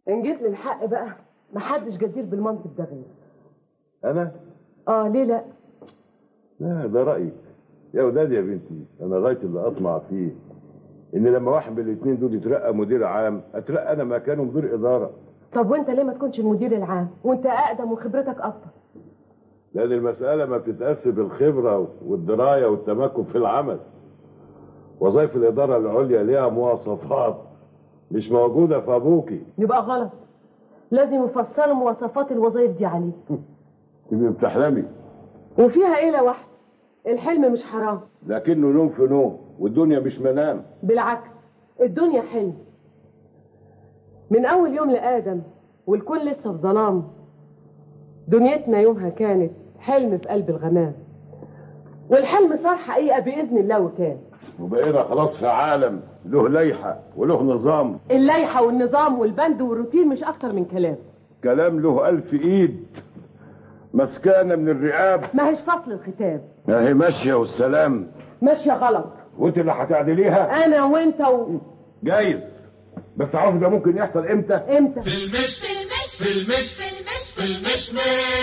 ان جيت للحق بقى محدش جدير بالمنطق ده غير انا اه ليه لا لا ده رايك يا وداد يا بنتي انا غايه اللي اطمع فيه ان لما واحد من الاثنين دول يترقى مدير عام اترقى انا مكانه مدير اداره طب وانت ليه ما تكونش المدير العام وانت اقدم وخبرتك اكتر لان المساله ما بتتقاس بالخبره والدرايه والتمكن في العمل وظائف الاداره العليا ليها مواصفات مش موجوده في ابوكي يبقى غلط لازم يفصلوا مواصفات الوظائف دي عليه تبقي بتحلمي وفيها ايه لا واحد الحلم مش حرام لكنه نوم في نوم والدنيا مش منام بالعكس الدنيا حلم من اول يوم لادم والكل لسه في ظلام دنيتنا يومها كانت حلم في قلب الغمام والحلم صار حقيقه باذن الله وكان وبقينا خلاص في عالم له لائحه وله نظام اللائحه والنظام والبند والروتين مش اكتر من كلام كلام له ألف إيد مسكانة من الرقاب ما هيش فصل الختام ما هي ماشية والسلام ماشيه غلط وانت اللي هتعدليها انا وانت و... جايز بس تعرف ده ممكن يحصل امتى امتى في المش في المش في المش في المش في المشمش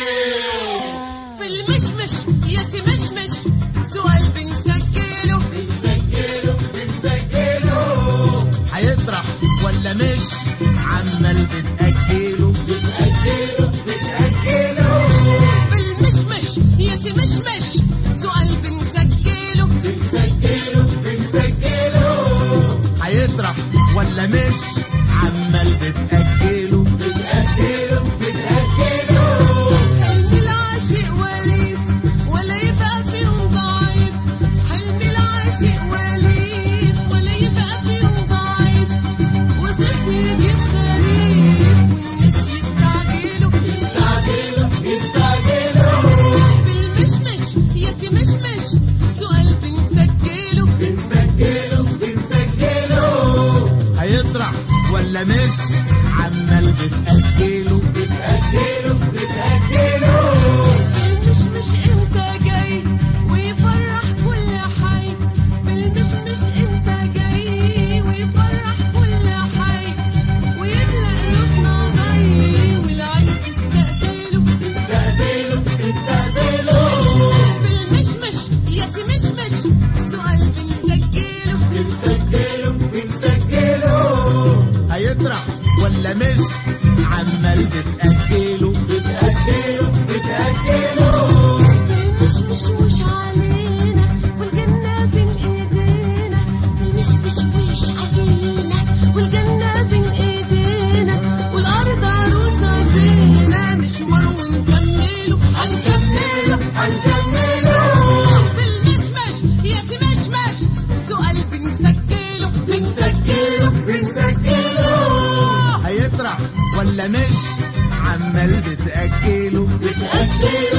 في المشمش يا سي مشمش سؤال بنسجله بنسجله بنسجله هيطرح ولا مش عمال بتأجله بتأجله بتأجله في المشمش يا سي مشمش سؤال بنسجله بنسجله بنسجله هيطرح ولا مش عمال بتأجله بتأجله بتأجله حلم العاشق وليف ولا يبقى فيهم ضعيف حلم العاشق وليف ولا يبقى فيهم ضعيف وصيف يجيب خريف والناس يستعجلوا يستعجله يستعجله في المشمش يا سي مشمش سؤال بنسجله بنسجله بنسجله هيطرح ولا مش عمال بتأجله بتأجله بتأجله المشمش انت جاي ويفرح كل حي في المشمش انت جاي ويفرح كل حي ويملأ قلوبنا ضي والعين تستقبله تستقبله تستقبله في المشمش يا سي مشمش سؤال بنسجله بنسجله بنسجله هيطرح ولا مش عمال بتأجله بتأجله بتأجله المشمش وش علينا والجنة بين ايدينا المشمش وش علينا والجنة بين ايدينا والارض عروسة فينا مشوار ونكمله هنكمله هنكمله بالمشمش يا سي مشمش السؤال بنسجله بنسجله بنسجله هيطرح ولا مش عمال بتأجله بتأجله